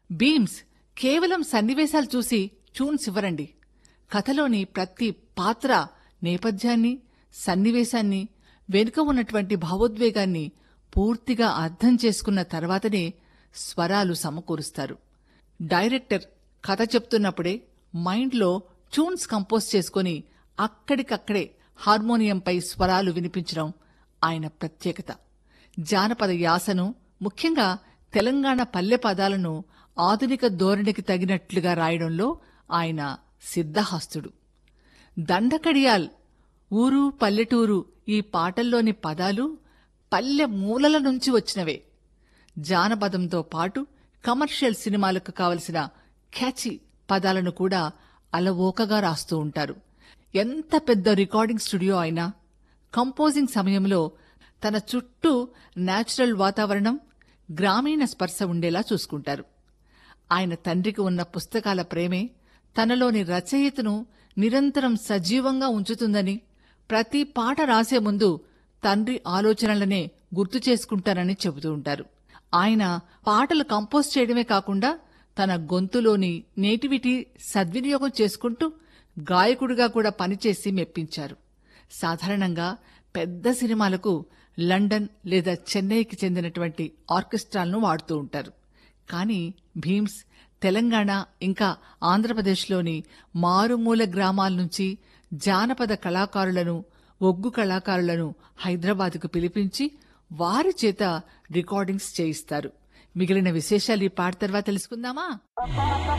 beams కేవలం సన్నివేశాలు చూసి ట్యూన్స్ ఇవ్వరండి కథలోని ప్రతి పాత్ర నేపథ్యాన్ని సన్నివేశాన్ని వెనుక ఉన్నటువంటి భావోద్వేగాన్ని పూర్తిగా అర్థం చేసుకున్న తర్వాతనే స్వరాలు సమకూరుస్తారు డైరెక్టర్ కథ చెప్తున్నప్పుడే మైండ్లో ట్యూన్స్ కంపోజ్ చేసుకుని అక్కడికక్కడే హార్మోనియంపై స్వరాలు వినిపించడం ఆయన ప్రత్యేకత జానపద యాసను ముఖ్యంగా తెలంగాణ పల్లె పదాలను ఆధునిక ధోరణికి తగినట్లుగా రాయడంలో ఆయన సిద్ధహస్తుడు దండకడియాల్ ఊరు పల్లెటూరు ఈ పాటల్లోని పదాలు పల్లె మూలల నుంచి వచ్చినవే జానపదంతో పాటు కమర్షియల్ సినిమాలకు కావలసిన క్యాచీ పదాలను కూడా అలవోకగా రాస్తూ ఉంటారు ఎంత పెద్ద రికార్డింగ్ స్టూడియో అయినా కంపోజింగ్ సమయంలో తన చుట్టూ నేచురల్ వాతావరణం గ్రామీణ స్పర్శ ఉండేలా చూసుకుంటారు ఆయన తండ్రికి ఉన్న పుస్తకాల ప్రేమే తనలోని రచయితను నిరంతరం సజీవంగా ఉంచుతుందని ప్రతి పాట రాసే ముందు తండ్రి ఆలోచనలనే గుర్తు చేసుకుంటారని చెబుతూ ఉంటారు ఆయన పాటలు కంపోజ్ చేయడమే కాకుండా తన గొంతులోని నేటివిటీ సద్వినియోగం చేసుకుంటూ గాయకుడిగా కూడా పనిచేసి మెప్పించారు సాధారణంగా పెద్ద సినిమాలకు లండన్ లేదా చెన్నైకి చెందినటువంటి ఆర్కెస్ట్రాలను వాడుతూ ఉంటారు కానీ భీమ్స్ తెలంగాణ ఇంకా ఆంధ్రప్రదేశ్లోని మారుమూల గ్రామాల నుంచి జానపద కళాకారులను ఒగ్గు కళాకారులను హైదరాబాద్కు పిలిపించి వారి చేత రికార్డింగ్స్ చేయిస్తారు మిగిలిన విశేషాలు ఈ పాట తర్వాత తెలుసుకుందామా